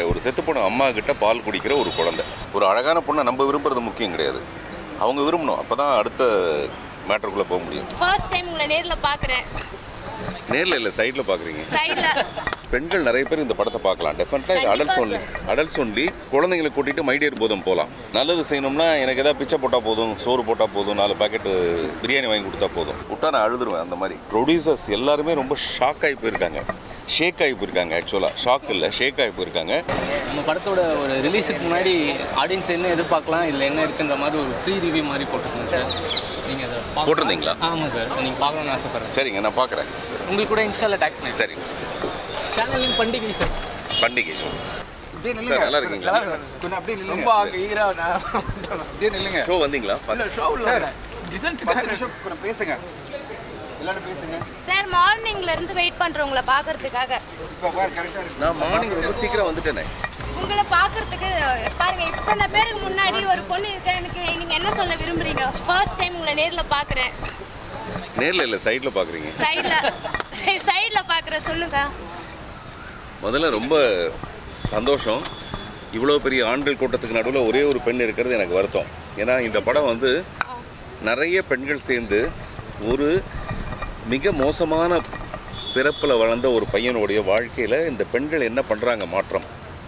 ஒரு செத்துப்போன அம்மா கிட்ட பால் குடிக்கிற ஒரு குழந்தை ஒரு அழகான பொண்ணை நம்ம விரும்புறது முக்கியம் கிடையாது அவங்க விரும்பணும் அப்போ தான் அடுத்த மேட்டருக்குள்ளே போக முடியும் ஃபர்ஸ்ட் டைம் உங்களை நேரில் பார்க்குறேன் நேரில் இல்லை சைடில் பார்க்குறீங்க சைடில் பெண்கள் நிறைய பேர் இந்த படத்தை பார்க்கலாம் டெஃபினட்டாக இது அடல்ட்ஸ் ஒன்லி அடல்ட்ஸ் ஒன்லி குழந்தைங்களை கூட்டிட்டு மைடியர் போதும் போகலாம் நல்லது செய்யணும்னா எனக்கு எதாவது பிச்சை போட்டால் போதும் சோறு போட்டால் போதும் நாலு பாக்கெட்டு பிரியாணி வாங்கி கொடுத்தா போதும் விட்டா நான் அழுதுருவேன் அந்த மாதிரி ப்ரொடியூசர்ஸ் எல்லாருமே ரொம்ப ஷாக் ஆகி போயிருக்காங்க ஷேக் ஆகி போயிருக்காங்க ஆக்சுவலாக ஷாக் இல்லை ஷேக் ஆகி போயிருக்காங்க நம்ம படத்தோட ஒரு ரிலீஸுக்கு முன்னாடி ஆடியன்ஸ் என்ன எதிர்பார்க்கலாம் இதில் என்ன இருக்குன்ற மாதிரி ஒரு ப்ரீ ரிவ்யூ மாதிரி போட்டிருக்கேன் சார் நீங்கள் அதை பார்க்க- போட்டிருந்தீங்களா? ஆமாம் சார் நீங்கள் பார்க்கணும்னு ஆசைப்பட்றேன் சரிங்க நான் பார்க்குறேன் உங்களுக்கு கூட இன்ஸ்டாவில் டேக் பண்ணேன் சரி சேனல் பண்டிகை சார் பண்டிகை அப்படியே நில்லுங்க. சார் நல்லா இருக்கீங்களா கொஞ்சம் அப்படியே நில்லுங்க. ரொம்ப ஈராக அப்படியே நில்லுங்க. ஷோ வந்தீங்களா சார், பத்து நிமிஷம் அப்புறம் பேசுங்க எல்லாரும் பேசுங்க சார் மார்னிங்ல இருந்து வெயிட் பண்றவங்கள பார்க்கறதுக்காக இப்போ பாரு கரெக்டாக இருக்கு நான் மார்னிங் ரொம்ப சீக்கிரம் வந்துட்டேனே உங்களை பார்க்கறதுக்கு பாருங்க இத்தனை பேருக்கு முன்னாடி ஒரு பொண்ணு இருக்க எனக்கு நீங்க என்ன சொல்ல விரும்புறீங்க ஃபர்ஸ்ட் டைம் உங்களை நேரில் பார்க்குறேன் நேரில் இல்லை சைடில் பார்க்குறீங்க சைடில் சைடில் பார்க்குற சொல்லுங்க முதல்ல ரொம்ப சந்தோஷம் இவ்வளோ பெரிய ஆண்கள் கூட்டத்துக்கு நடுவில் ஒரே ஒரு பெண் இருக்கிறது எனக்கு வருத்தம் ஏன்னா இந்த படம் வந்து நிறைய பெண்கள் சேர்ந்து ஒரு மிக மோசமான பிறப்பில் வளர்ந்த ஒரு பையனுடைய வாழ்க்கையில் இந்த பெண்கள் என்ன பண்ணுறாங்க மாற்றம்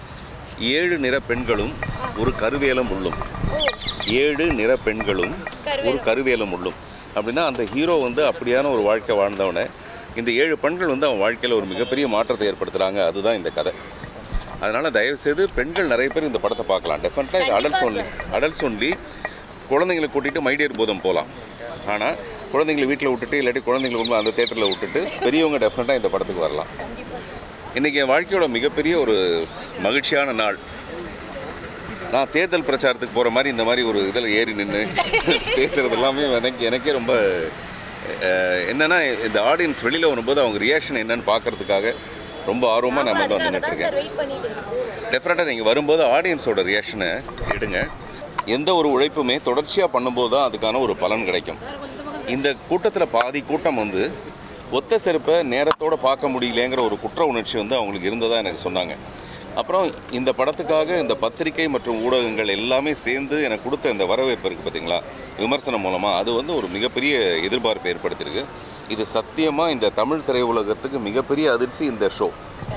ஏழு நிற பெண்களும் ஒரு கருவேலம் உள்ளும் ஏழு நிற பெண்களும் ஒரு கருவேலம் உள்ளும் அப்படின்னா அந்த ஹீரோ வந்து அப்படியான ஒரு வாழ்க்கை வாழ்ந்தவனை இந்த ஏழு பெண்கள் வந்து அவன் வாழ்க்கையில் ஒரு மிகப்பெரிய மாற்றத்தை ஏற்படுத்துகிறாங்க அதுதான் இந்த கதை அதனால் தயவுசெய்து பெண்கள் நிறைய பேர் இந்த படத்தை பார்க்கலாம் டெஃபினட்டாக இது அடல்ட்ஸ் ஒன்லி அடல்ட்ஸ் ஒன்லி குழந்தைங்களை கூட்டிகிட்டு மைடியர் போதும் போகலாம் ஆனால் குழந்தைங்களை வீட்டில் விட்டுட்டு இல்லாட்டி குழந்தைங்களை கொண்டு அந்த தேட்டரில் விட்டுட்டு பெரியவங்க டெஃபினட்டாக இந்த படத்துக்கு வரலாம் இன்றைக்கி என் வாழ்க்கையோட மிகப்பெரிய ஒரு மகிழ்ச்சியான நாள் நான் தேர்தல் பிரச்சாரத்துக்கு போகிற மாதிரி இந்த மாதிரி ஒரு இதில் ஏறி நின்று பேசுகிறது எல்லாமே எனக்கு எனக்கே ரொம்ப அஹ், என்னன்னா இந்த ஆடியன்ஸ் வெளியில் வரும்போது அவங்க ரியாக்ஷன் என்னன்னு பார்க்கறதுக்காக ரொம்ப ஆர்வமாக நான் வந்து நின்றுட்டுருக்கேன் வெயிட் பண்ணிட்டு இருக்கேன் டெஃபினட்டாக நீங்கள் வரும்போது ஆடியன்ஸோட ரியாக்ஷனை எடுங்க எந்த ஒரு உழைப்புமே தொடர்ச்சியாக பண்ணும்போது தான் அதுக்கான ஒரு பலன் கிடைக்கும் இந்த கூட்டத்தில் பாதி கூட்டம் வந்து ஒத்த செருப்பை நேரத்தோடு பார்க்க முடியலங்கிற ஒரு குற்ற உணர்ச்சி வந்து அவங்களுக்கு இருந்ததாக எனக்கு சொன்னாங்க அப்புறம் இந்த படத்துக்காக இந்த பத்திரிகை மற்றும் ஊடகங்கள் எல்லாமே சேர்ந்து எனக்கு கொடுத்த இந்த வரவேற்பு இருக்குது பார்த்தீங்களா விமர்சனம் மூலமாக அது வந்து ஒரு மிகப்பெரிய எதிர்பார்ப்பை ஏற்படுத்தியிருக்கு இது சத்தியமாக இந்த தமிழ் திரையுலகத்துக்கு மிகப்பெரிய அதிர்ச்சி இந்த ஷோ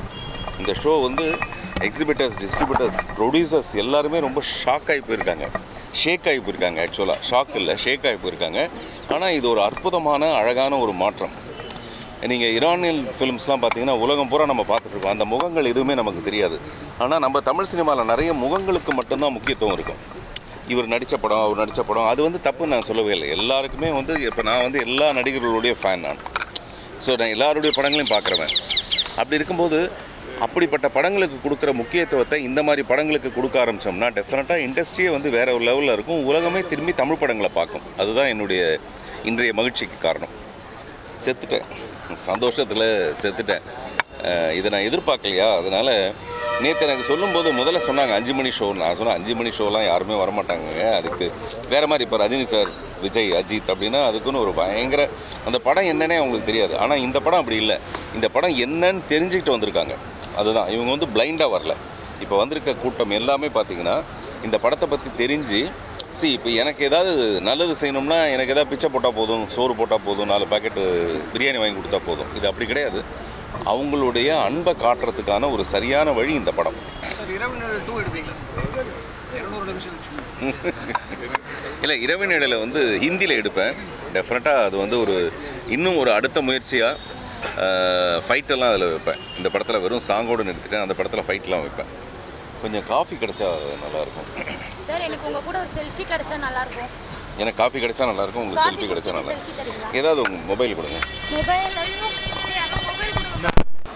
இந்த ஷோ வந்து எக்ஸிபிட்டர்ஸ் டிஸ்ட்ரிபியூட்டர்ஸ் ப்ரொடியூசர்ஸ் எல்லாருமே ரொம்ப ஷாக் ஆகி போயிருக்காங்க ஷேக் ஆகி போயிருக்காங்க ஆக்சுவலாக ஷாக் இல்லை ஷேக் ஆகி போயிருக்காங்க ஆனால் இது ஒரு அற்புதமான அழகான ஒரு மாற்றம் நீங்கள் ஈரானியன் ஃபிலிம்ஸ்லாம் பார்த்தீங்கன்னா உலகம் பூரா நம்ம பார்த்துட்ருக்கோம் அந்த முகங்கள் எதுவுமே நமக்கு தெரியாது ஆனால் நம்ம தமிழ் சினிமாவில் நிறைய முகங்களுக்கு மட்டும்தான் முக்கியத்துவம் இருக்கும் இவர் நடித்த படம் அவர் நடித்த படம் அது வந்து தப்புன்னு நான் சொல்லவே இல்லை எல்லாருக்குமே வந்து இப்போ நான் வந்து எல்லா நடிகர்களுடைய ஃபேன் நான் ஸோ நான் எல்லாருடைய படங்களையும் பார்க்குறவன் அப்படி இருக்கும்போது அப்படிப்பட்ட படங்களுக்கு கொடுக்குற முக்கியத்துவத்தை இந்த மாதிரி படங்களுக்கு கொடுக்க ஆரம்பித்தோம்னா டெஃபினட்டாக இண்டஸ்ட்ரியே வந்து வேற ஒரு லெவலில் இருக்கும் உலகமே திரும்பி தமிழ் படங்களை பார்க்கும் அதுதான் என்னுடைய இன்றைய மகிழ்ச்சிக்கு காரணம் செத்துட்டேன் சந்தோஷத்தில் செத்துட்டேன் அஹ் இதை நான் எதிர்பார்க்கலையா அதனால் நேற்று எனக்கு சொல்லும்போது முதல்ல சொன்னாங்க அஞ்சு மணி ஷோ நான் சொன்னேன் அஞ்சு மணி ஷோலாம் யாருமே வரமாட்டாங்க அதுக்கு வேறு மாதிரி இப்போ ரஜினி சார் விஜய் அஜித் அப்படின்னா அதுக்குன்னு ஒரு பயங்கர அந்த படம் என்னன்னே அவங்களுக்கு தெரியாது ஆனால் இந்த படம் அப்படி இல்லை இந்த படம் என்னன்னு தெரிஞ்சுக்கிட்டு வந்திருக்காங்க அதுதான் இவங்க வந்து பிளைண்டாக வரல இப்போ வந்திருக்க கூட்டம் எல்லாமே பார்த்தீங்கன்னா இந்த படத்தை பற்றி தெரிஞ்சு see இப்போ எனக்கு ஏதாவது நல்லது செய்யணும்னா எனக்கு ஏதாவது பிச்சை போட்டால் போதும் சோறு போட்டால் போதும் நாலு பாக்கெட்டு பிரியாணி வாங்கி கொடுத்தா போதும் இது அப்படி கிடையாது அவங்களுடைய அன்பை காட்டுறதுக்கான ஒரு சரியான வழி இந்த படம் சார் இரவு டூ எடுப்பீங்களா சார் இரநூறு நிமிஷம் வச்சு இல்லை இரவு நிலையில் வந்து ஹிந்தியில் எடுப்பேன் டெஃபினட்டாக அது வந்து ஒரு இன்னும் ஒரு அடுத்த முயற்சியாக ஃபைட்டெல்லாம் அதில் வைப்பேன் இந்த படத்தில் வெறும் சாங்கோடு நிறுத்திட்டேன் அந்த படத்தில் ஃபைட்லாம் வைப்பேன் கொஞ்சம் காஃபி கிடைச்சா நல்லாயிருக்கும் சார் எனக்கு உங்க கூட ஒரு செல்ஃபி கிடைச்சா நல்லா இருக்கும் எனக்கு காஃபி கிடைச்சா நல்லாயிருக்கும் உங்களுக்கு Coffee செல்ஃபி கிடைச்சா நல்லா selfie தரீங்களா? ஏதாவது உங்கள் மொபைல் கொடுங்க மொபைல் ஐயோ யாரோ மொபைல் கொடுங்க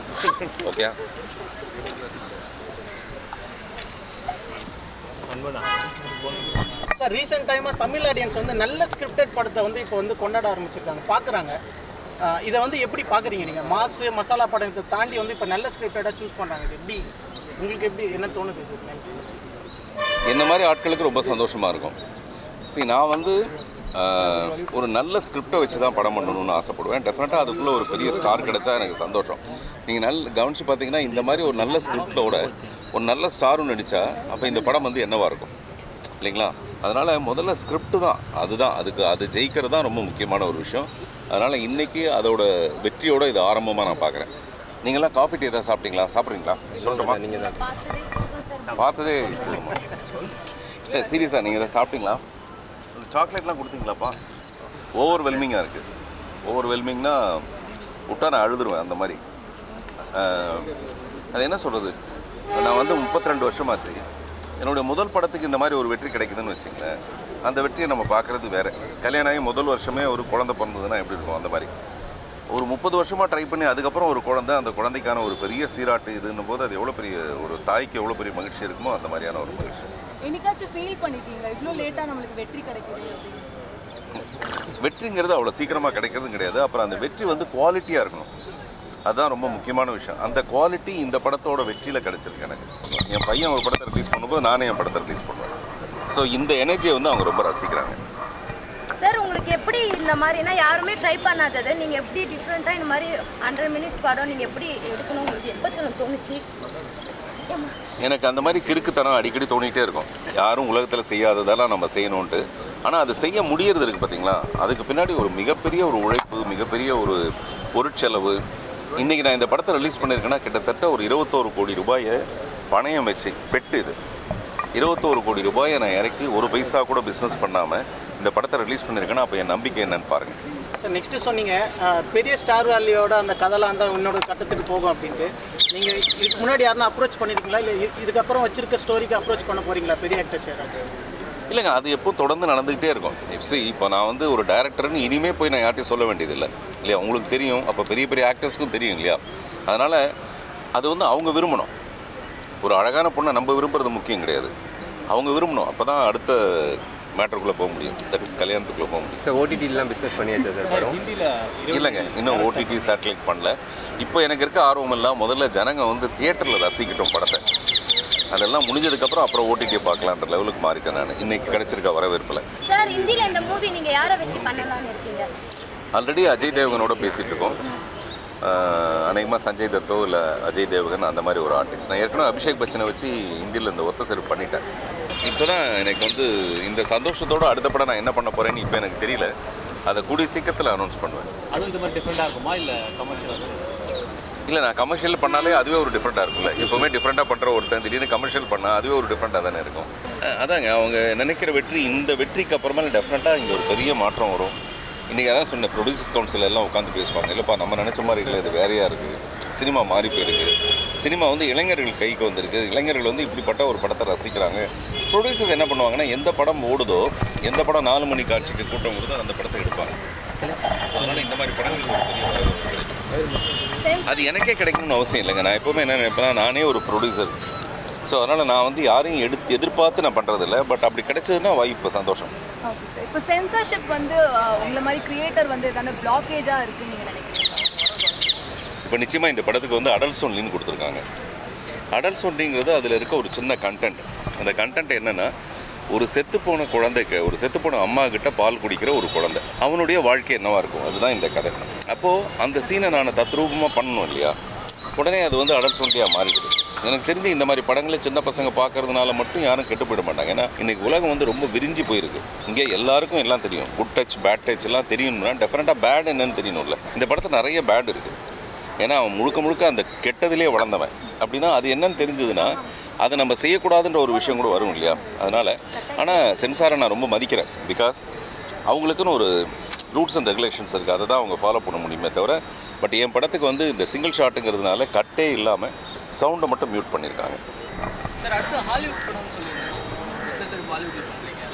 ஓகே சார் ரீசெண்ட் டைமாக தமிழ் ஆடியன்ஸ் வந்து நல்ல ஸ்கிரிப்டட் படத்தை வந்து இப்போ வந்து கொண்டாட ஆரம்பிச்சிருக்காங்க பார்க்குறாங்க இதை வந்து எப்படி பார்க்குறீங்க நீங்கள் மாசு மசாலா படத்தை தாண்டி வந்து இப்போ நல்ல ஸ்கிரிப்டடாக சூஸ் பண்ணுறாங்க இது எப்படி உங்களுக்கு எப்படி என்ன தோணுது இது என்ன மாதிரி ஆட்களுக்கு ரொம்ப சந்தோஷமாக இருக்கும் சரி நான் வந்து ஆஹ், ஒரு நல்ல ஸ்கிரிப்டை வச்சு தான் படம் பண்ணணும்னு ஆசைப்படுவேன் டெஃபினட்டாக அதுக்குள்ளே ஒரு பெரிய ஸ்டார் கிடைச்சா எனக்கு சந்தோஷம் நீங்கள் நல்ல கவனித்து பார்த்தீங்கன்னா இந்த மாதிரி ஒரு நல்ல ஸ்கிரிப்டோட ஒரு நல்ல ஸ்டாரும் நடித்தா அப்போ இந்த படம் வந்து என்னவா இருக்கும் இல்லைங்களா அதனால் முதல்ல ஸ்கிரிப்ட் தான் அதுதான் அதுக்கு அது ஜெயிக்கிறது தான் ரொம்ப முக்கியமான ஒரு விஷயம் அதனால் இன்றைக்கி அதோட வெற்றியோட இது ஆரம்பமாக நான் பார்க்குறேன் நீங்களாம் காஃபி டீ எதாவது சாப்பிட்டீங்களா சாப்பிட்றீங்களா சொல்லட்டுமா பார்த்ததே இல்லைம்மா இல்லை சீரியஸாக நீங்கள் எதாவது சாப்பிட்டீங்களா சாக்லேட்லாம் கொடுத்தீங்களாப்பா ஓவர் வெல்மிங்காக இருக்குது ஓவர் வெல்மிங்னா விட்டா நான் அழுதுருவேன் அந்த மாதிரி ஆஹ், அது என்ன சொல்கிறது நான் வந்து 32 வருஷமாச்சு என்னுடைய முதல் படத்துக்கு இந்த மாதிரி ஒரு வெற்றி கிடைக்குதுன்னு வச்சுங்களேன் அந்த வெற்றியை நம்ம பார்க்குறது வேறு கல்யாணம் ஆகி முதல் வருஷமே ஒரு குழந்தை பிறந்ததுன்னா எப்படி இருக்கும் அந்த மாதிரி ஒரு முப்பது வருஷமாக ட்ரை பண்ணி அதுக்கப்புறம் ஒரு குழந்தை அந்த குழந்தைக்கான ஒரு பெரிய சீராட்டு இதுன்னும் போது அது எவ்வளோ பெரிய ஒரு தாய்க்கு எவ்வளோ பெரிய மகிழ்ச்சி இருக்குமோ அந்த மாதிரியான ஒரு மகிழ்ச்சி என்னைக்காச்சும் ஃபீல் பண்ணிருக்கீங்களா இவ்வளோ லேட்டாக நம்மளுக்கு வெற்றி கிடைக்குது அப்படின்னு வெற்றிங்கிறது அவ்வளோ சீக்கிரமாக கிடைக்கிறதும் கிடையாது அப்புறம் அந்த வெற்றி வந்து குவாலிட்டியாக இருக்கணும் அதுதான் ரொம்ப முக்கியமான விஷயம் அந்த குவாலிட்டி இந்த படத்தோட வெற்றியில் கிடைச்சிருக்கு எனக்கு என் பையன் ஒரு படத்தை ரிலீஸ் பண்ணும்போது நானே என் படத்தை ரிலீஸ் பண்ணுவேன் ஸோ இந்த எனர்ஜியை வந்து அவங்க ரொம்ப ரசிக்கிறாங்க சார் உங்களுக்கு எப்படி இந்த மாதிரினா யாருமே ட்ரை பண்ணாதது நீங்கள் எப்படி டிஃப்ரெண்ட்டாக இந்த மாதிரி ஹண்ட்ரட் மினிட்ஸ் படம் நீங்கள் எப்படி எடுக்கணும் உங்களுக்கு எப்போ தோணு- தோணுச்சு எனக்கு அந்த மாதிரி கிறுக்குத்தனம் அடிக்கடி தோணிகிட்டே இருக்கும் யாரும் உலகத்தில் செய்யாததெல்லாம் நம்ம செய்யணுன்ட்டு ஆனால் அது செய்ய முடியறது இருக்குது பார்த்தீங்களா அதுக்கு பின்னாடி ஒரு மிகப்பெரிய ஒரு உழைப்பு மிகப்பெரிய ஒரு பொருட்செலவு இன்றைக்கி நான் இந்த படத்தை ரிலீஸ் பண்ணியிருக்கேன்னா கிட்டத்தட்ட ஒரு இருபத்தோரு கோடி ரூபாயை பணயம் வச்சு பெட்டு இது இருபத்தோரு கோடி ரூபாயை நான் இறக்கி ஒரு பைசா கூட பிஸ்னஸ் பண்ணாமல் இந்த படத்தை ரிலீஸ் பண்ணியிருக்கேன்னா அப்போ என் நம்பிக்கை என்னன்னு பாருங்கள் சார் நெக்ஸ்ட் சொன்னீங்க அஹ், பெரிய ஸ்டார் வேல்லியோட அந்த கதைலாம் தான் இன்னொரு கட்டத்துக்கு போகும் அப்படின்ட்டு நீங்கள் இதுக்கு முன்னாடி யாருன்னா அப்ரோச் பண்ணியிருக்கீங்களா இல்லை இதுக்கப்புறம் வச்சிருக்க ஸ்டோரிக்கு அப்ரோச் பண்ண போறீங்களா பெரிய ஆக்டர்ஸ் யாராச்சும் இல்லைங்க அது எப்போ தொடர்ந்து நடந்துக்கிட்டே இருக்கும் சி இப்போ நான் வந்து ஒரு டேரக்டர்னு இனிமே போய் நான் யார்ட்டையும் சொல்ல வேண்டியதில்லை இல்லையா உங்களுக்கு தெரியும் அப்போ பெரிய பெரிய ஆக்டர்ஸ்க்கும் தெரியும் இல்லையா அதனால் அது வந்து அவங்க விரும்பணும் ஒரு அழகான பொண்ணை நம்ம விரும்புறது முக்கியம் கிடையாது அவங்க விரும்பணும் அப்போ தான் அடுத்த மேட்டருக்குள்ளே போக முடியும் தட் இஸ் கல்யாணத்துக்குள்ளே போக முடியும் சார் ஓடிடிலாம் பிஸ்னஸ் பண்ணியாச்சா சார் படம் இல்லைங்க இன்னும் ஓடிடி சேட்டலைட் பண்ணல இப்போ எனக்கு இருக்க ஆர்வம் எல்லாம் முதல்ல ஜனங்க வந்து தியேட்டரில் ரசிக்கட்டும் படத்தை அதெல்லாம் முடிஞ்சதுக்கப்புறம் அப்புறம் ஓடிடியை பார்க்கலான்ற லெவலுக்கு மாறிட்டேன் நான் இன்னைக்கு கிடைச்சிருக்க வரவேற்பில் சார் ஹிந்தியில் இந்த மூவி நீங்கள் யாரை வச்சு பண்ணலாம்னு இருக்கீங்க ஆல்ரெடி அஜய் தேவகனோட பேசிகிட்டு இருக்கோம் அநேகமாக சஞ்சய் தத்தோ இல்லை அஜய் தேவகன் அந்த மாதிரி ஒரு ஆர்டிஸ்ட் நான் ஏற்கனவே அபிஷேக் பச்சனை வச்சு ஹிந்தியில் இந்த ஒத்த செருப்பு பண்ணிட்டேன் இப்போ தான் எனக்கு வந்து இந்த சந்தோஷத்தோட அடுத்த படம் நான் என்ன பண்ண போகிறேன்னு இப்போ எனக்கு தெரியல அதை கூடிய சீக்கிரத்தில் அனௌன்ஸ் பண்ணுவேன் அதுவும் இந்த மாதிரி டிஃப்ரெண்ட்டாக இருக்குமா இல்லை கமர்ஷியலாக இல்லை நான் கமர்ஷியல் பண்ணாலே அதுவே ஒரு டிஃப்ரெண்ட்டாக இருக்கும்ல எப்போவுமே டிஃப்ரெண்ட்டாக பண்ணுற ஒருத்தன் திடீர்னு கமர்ஷியல் பண்ணால் அதுவே ஒரு டிஃப்ரெண்ட்டாக தானே இருக்கும் அஹ் அதாங்க அவங்க நினைக்கிற வெற்றி இந்த வெற்றிக்கு அப்புறமா டெஃபினட்டாக இங்கே ஒரு பெரிய மாற்றம் வரும் இன்றைக்கி அதான் சொன்னேன் ப்ரொடியூசர்ஸ் கவுன்சில் எல்லாம் உட்காந்து பேசுவாங்க இல்லைப்பா நம்ம நினச்ச மாதிரி இல்லை இது வேறையாக இருக்குது சினிமா மாறி போயிருக்கு சினிமா வந்து இளைஞர்கள் கைக்கு வந்திருக்கு இளைஞர்கள் வந்து இப்படிப்பட்ட ஒரு படத்தை ரசிக்கிறாங்க ப்ரொடியூசர்ஸ் என்ன பண்ணுவாங்கன்னா எந்த படம் ஓடுதோ எந்த படம் நாலு மணி காட்சிக்கு கூட்டம் வருதோ அந்த படத்தை எடுப்பாங்க அதனால் இந்த மாதிரி படங்களுக்கு ஒரு பெரிய வரவேற்பு கிடைக்கும் அது எனக்கே கிடைக்கணும்னு அவசியம் இல்லைங்க நான் எப்போவுமே என்ன நினைப்பேன்னா நானே ஒரு ப்ரொடியூசர் ஸோ அதனால் நான் வந்து யாரையும் எடுத்து எதிர்பார்த்து நான் பண்ணுறதில்ல பட் அப்படி கிடைச்சதுன்னா வாய்ப்பு சந்தோஷம் ஓகே சார் இப்போ சென்சார்ஷிப் வந்து அஹ், உங்களை மாதிரி கிரியேட்டர் வந்து எதாவது பிளாக்கேஜாக இருக்குன்னு நீங்கள் நினைக்கிறீங்களா இப்போ நிச்சயமாக இந்த படத்துக்கு வந்து அடல்ஸ் ஒன்லின்னு கொடுத்துருக்காங்க அடல்ஸ் ஒன்லிங்கிறது அதில் இருக்க ஒரு சின்ன கண்டென்ட் அந்த கண்டென்ட் என்னென்னா ஒரு செத்துப்போன குழந்தைக்கு ஒரு செத்துப்போன அம்மா கிட்ட பால் குடிக்கிற ஒரு குழந்தை அவனுடைய வாழ்க்கை என்னவா இருக்கும் அதுதான் இந்த கதை அப்போது அந்த சீனை நான் தத்ரூபமாக பண்ணணும் இல்லையா உடனே அது வந்து அடல்ஸ் ஒன்லியாக மாறிடுது எனக்கு தெரிஞ்சு இந்த மாதிரி படங்களை சின்ன பசங்க பார்க்கறதுனால மட்டும் யாரும் கெட்டு போயிட மாட்டாங்க ஏன்னா இன்னைக்கு உலகம் வந்து ரொம்ப விரிஞ்சு போயிருக்கு இங்கே எல்லாருக்கும் எல்லாம் தெரியும் குட் டச் பேட் டச் எல்லாம் தெரியணும்னா டெஃபினட்டாக பேட் என்னன்னு தெரியணும்ல இந்த படத்தில் நிறைய பேட் இருக்குது ஏன்னா அவன் முழுக்க முழுக்க அந்த கெட்டதிலே வளர்ந்தவன் அப்படின்னா அது என்னன்னு தெரிஞ்சதுன்னா அதை நம்ம செய்யக்கூடாதுன்ற ஒரு விஷயம் கூட வரும் இல்லையா அதனால் ஆனால் சென்சாரை நான் ரொம்ப மதிக்கிறேன் பிகாஸ் அவங்களுக்குன்னு ஒரு ரூல்ஸ் அண்ட் ரெகுலேஷன்ஸ் இருக்குது அதை தான் அவங்க ஃபாலோ பண்ண முடியுமே தவிர பட் என் படத்துக்கு வந்து இந்த சிங்கிள் ஷாட்டுங்கிறதுனால கட்டே இல்லாமல் சவுண்டை மட்டும் மியூட் பண்ணியிருக்காங்க சார் அடுத்து ஹாலிவுட் படம்னு சொல்லியிருந்தேன் சார் பாலிவுட்ல சொல்றீங்க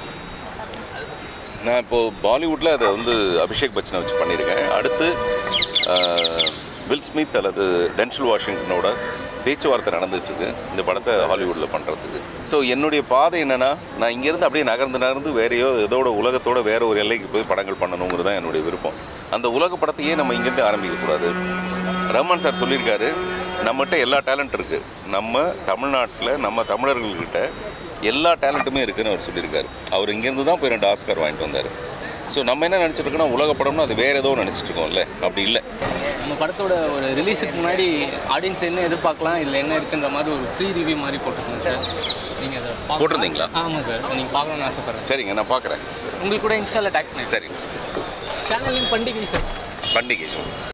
நான் இப்போது பாலிவுட்டில் அதை வந்து அபிஷேக் பச்சனை வச்சு பண்ணியிருக்கேன் அடுத்து ஆஹ், வில் ஸ்மித் அல்லது டென்ஷல் வாஷிங்டனோட பேச்சுவார்த்தை நடந்துட்டு இருக்கு இந்த படத்தை ஹாலிவுட்டில் பண்ணுறதுக்கு ஸோ என்னுடைய பாதை என்னென்னா நான் இங்கேருந்து அப்படியே நகர்ந்து நகர்ந்து வேறையோ இதோட உலகத்தோட வேற ஒரு எல்லைக்கு போய் படங்கள் பண்ணணுங்கிறது தான் என்னுடைய விருப்பம் அந்த உலக படத்தையே நம்ம இங்கேருந்து ஆரம்பிக்கக்கூடாது ரஹ்மான் சார் சொல்லியிருக்காரு நம்மகிட்ட எல்லா டேலண்ட் இருக்குது நம்ம தமிழ்நாட்டில் நம்ம தமிழர்கள்கிட்ட எல்லா டேலண்ட்டுமே இருக்குன்னு அவர் சொல்லியிருக்காரு அவர் இங்கேருந்து தான் போய் ரெண்டு ஆஸ்கார் வாங்கிட்டு வந்தார் ஸோ நம்ம என்ன நினச்சிட்டு இருக்கோம்னா உலக படம்னா அது வேறு ஏதோ நினச்சிட்டு இருக்கோம்ல அப்படி இல்லை நம்ம படத்தோட ஒரு ரிலீஸுக்கு முன்னாடி ஆடியன்ஸ் என்ன எதிர்பார்க்கலாம் இதில் என்ன இருக்குன்ற மாதிரி ஒரு ப்ரீ ரிவ்யூ மாதிரி போட்டிருக்கோங்க சார் நீங்கள் அதை பார்க்க- போட்டிருந்தீங்களா? ஆமாம் சார் நீங்கள் பார்க்கணும்னு ஆசைப்பட்றேன் சரிங்க நான் பார்க்குறேன் உங்களுக்கு கூட இன்ஸ்டாவில் டேக் பண்ணி சரி சேனல் பண்டிகை சார் பண்டிகை